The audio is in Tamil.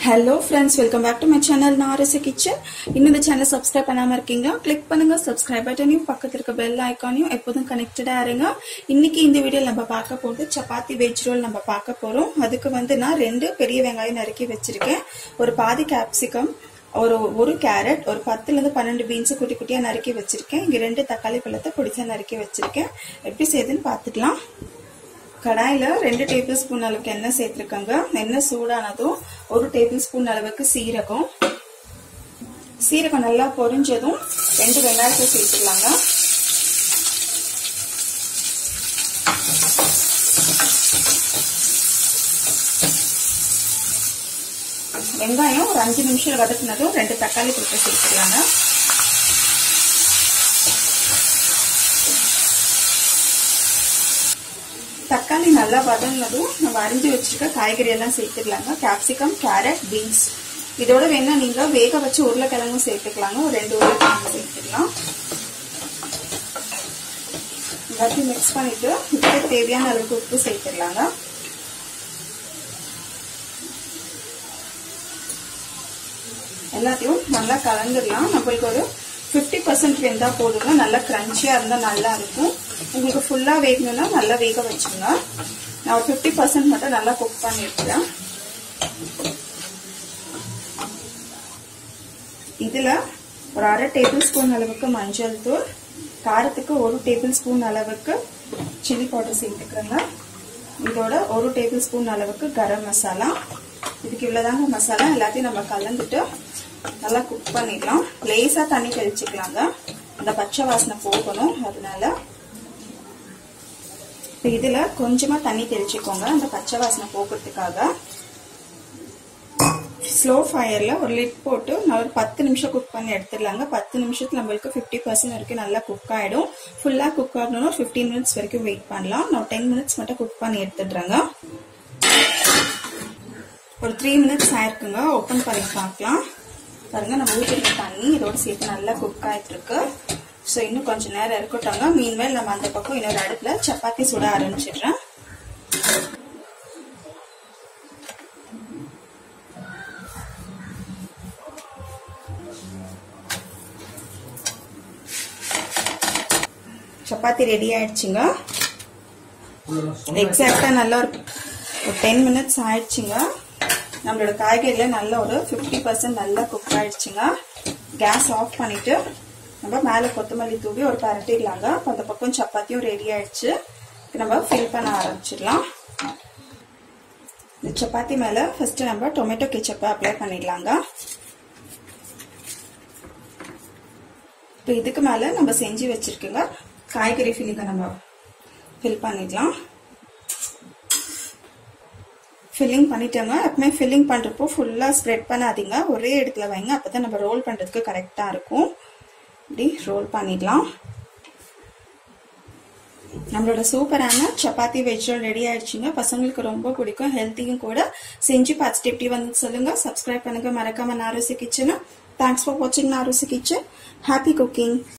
hello friends welcome back to my channel நாரசி கிச்சன் இன்னும் இந்த சேனல் சப்ஸ்கிரைப் பண்ணாம இருக்கீங்க கிளிக் பண்ணுங்க சப்ஸ்கிரைப் பட்டனையும் பக்கத்துல இருக்க பெல் ஐக்கானையும் எப்போதும் கனெக்டடா இருங்க இன்னைக்கு இந்த வீடியோ நம்ம பார்க்க போறது சப்பாத்தி வெஜ் ரோல் நம்ம பார்க்க போறோம் அதுக்கு வந்து நான் ரெண்டு பெரிய வெங்காயம் நறுக்கி வச்சிருக்கேன் ஒரு பாதி கேப்சிகம் ஒரு ஒரு கேரட் ஒரு பத்துல இருந்து பன்னெண்டு பீன்ஸ் குட்டி குட்டியா நறுக்கி வச்சிருக்கேன் இங்க ரெண்டு தக்காளி பழத்தை பிடிச்சா நறுக்கி வச்சிருக்கேன் எப்படி செய்யுதுன்னு பார்த்துக்கலாம் கடாயில ரெண்டு டேபிள் ஸ்பூன் அளவுக்கு எண்ணெய் சேர்த்திருக்காங்க எண்ணெய் சூடானதும் ஒரு டேபிள் ஸ்பூன் அளவுக்கு சீரகம் சீரகம் நல்லா பொரிஞ்சதும் ரெண்டு வெங்காயத்தை சேர்த்துக்கலாங்க வெங்காயம் ஒரு அஞ்சு நிமிஷம் வதக்குனதும் ரெண்டு தக்காளி கொடுத்து சேர்த்துக்கலாங்க தக்காளி நல்லா வதங்கினதும் நம்ம அரிஞ்சு வச்சிருக்க காய்கறி எல்லாம் சேர்த்துக்கலாங்க கேப்சிகம் கேரட் பீன்ஸ் இதோட வேணா நீங்க வேக வச்சு உருளைக்கிழங்கும் சேர்த்துக்கலாங்க ஒரு ரெண்டு உருளைக்கிழங்கு சேர்த்துக்கலாம் எல்லாத்தையும் மிக்ஸ் பண்ணிட்டு இதுக்கு தேவையான அளவுக்கு உப்பு சேர்த்துக்கலாங்க எல்லாத்தையும் நல்லா கலந்துடலாம் நம்மளுக்கு ஒரு ஃபிஃப்டி பர்சன்ட் வெந்தா போதுங்க நல்லா கிரன்ச்சியா இருந்தா நல்லா இருக்கும் உங்களுக்கு ஃபுல்லா வேகணும்னா நல்லா வேக வச்சுங்க நான் ஒரு ஃபிஃப்டி பர்சன்ட் மட்டும் நல்லா குக் பண்ணிருக்கிறேன் இதுல ஒரு அரை டேபிள் ஸ்பூன் அளவுக்கு மஞ்சள் தூள் காரத்துக்கு ஒரு டேபிள் ஸ்பூன் அளவுக்கு சில்லி பவுடர் சேர்த்துக்கிறேங்க இதோட ஒரு டேபிள் ஸ்பூன் அளவுக்கு கரம் மசாலா இதுக்கு இவ்வளவுதாங்க மசாலா எல்லாத்தையும் நம்ம கலந்துட்டு நல்லா குக் பண்ணிடலாம் லேசா தண்ணி தெளிச்சுக்கலாங்க அந்த பச்சை வாசனை போகணும் அதனால இப்போ இதுல கொஞ்சமா தண்ணி தெளிச்சுக்கோங்க அந்த பச்சை வாசனை போகிறதுக்காக ஸ்லோ ஃபயர்ல ஒரு லிட் போட்டு நான் ஒரு பத்து நிமிஷம் குக் பண்ணி எடுத்துடலாங்க பத்து நிமிஷத்துல நம்மளுக்கு ஃபிஃப்டி பர்சன்ட் வரைக்கும் நல்லா குக் ஆயிடும் ஃபுல்லா குக் ஆகணும்னா ஃபிஃப்டீன் மினிட்ஸ் வரைக்கும் வெயிட் பண்ணலாம் நான் டென் மினிட்ஸ் மட்டும் குக் பண்ணி எடுத்துடுறேங்க ஒரு த்ரீ மினிட்ஸ் ஆயிருக்குங்க ஓப்பன் பண்ணி பார்க்கலாம் பாருங்க நம்ம ஊற்றிருக்க தண்ணி இதோட சேர்த்து நல்லா குக் ஆயிட்டு இருக்கு ஸோ இன்னும் கொஞ்சம் நேரம் இருக்கட்டும்ங்க மீன்மேல் நம்ம அந்த பக்கம் இன்னொரு அடுப்புல சப்பாத்தி சுட ஆரம்பிச்சிடுறேன் சப்பாத்தி ரெடி ஆயிடுச்சுங்க எக்ஸாக்டா நல்லா ஒரு டென் மினிட்ஸ் ஆயிடுச்சுங்க நம்மளோட காய்கறியில நல்ல ஒரு ஃபிஃப்டி பர்சன்ட் நல்லா குக் ஆயிடுச்சுங்க கேஸ் ஆஃப் பண்ணிட்டு நம்ம மேலே கொத்தமல்லி தூவி ஒரு பரட்டிடலாங்க அந்த பக்கம் சப்பாத்தியும் ரெடி ஆயிடுச்சு நம்ம ஃபில் பண்ண ஆரம்பிச்சிடலாம் இந்த சப்பாத்தி மேலே ஃபர்ஸ்ட் நம்ம டொமேட்டோ கெச்சப்பை அப்ளை பண்ணிடலாங்க இப்போ இதுக்கு மேலே நம்ம செஞ்சு வச்சிருக்கோங்க காய்கறி ஃபில்லிங்கை நம்ம ஃபில் பண்ணிடலாம் ஃபில்லிங் பண்ணிட்டோங்க எப்பவுமே ஃபில்லிங் பண்ணுறப்போ ஃபுல்லாக ஸ்ப்ரெட் பண்ணாதீங்க ஒரே இடத்துல வைங்க அப்போ தான் நம்ம ரோல் பண்ணுறதுக்கு கரெக்டாக இருக்கும் இப்படி ரோல் பண்ணிடலாம் நம்மளோட சூப்பரான சப்பாத்தி வெஜ் ரோல் ரெடி ஆயிடுச்சுங்க பசங்களுக்கு ரொம்ப பிடிக்கும் ஹெல்த்தியும் கூட செஞ்சு பார்த்துட்டு எப்படி வந்து சொல்லுங்க சப்ஸ்கிரைப் பண்ணுங்க மறக்காம நாரோசி கிச்சனை தேங்க்ஸ் ஃபார் வாட்சிங் நாரோசி கிச்சன் ஹாப்பி குக்கிங்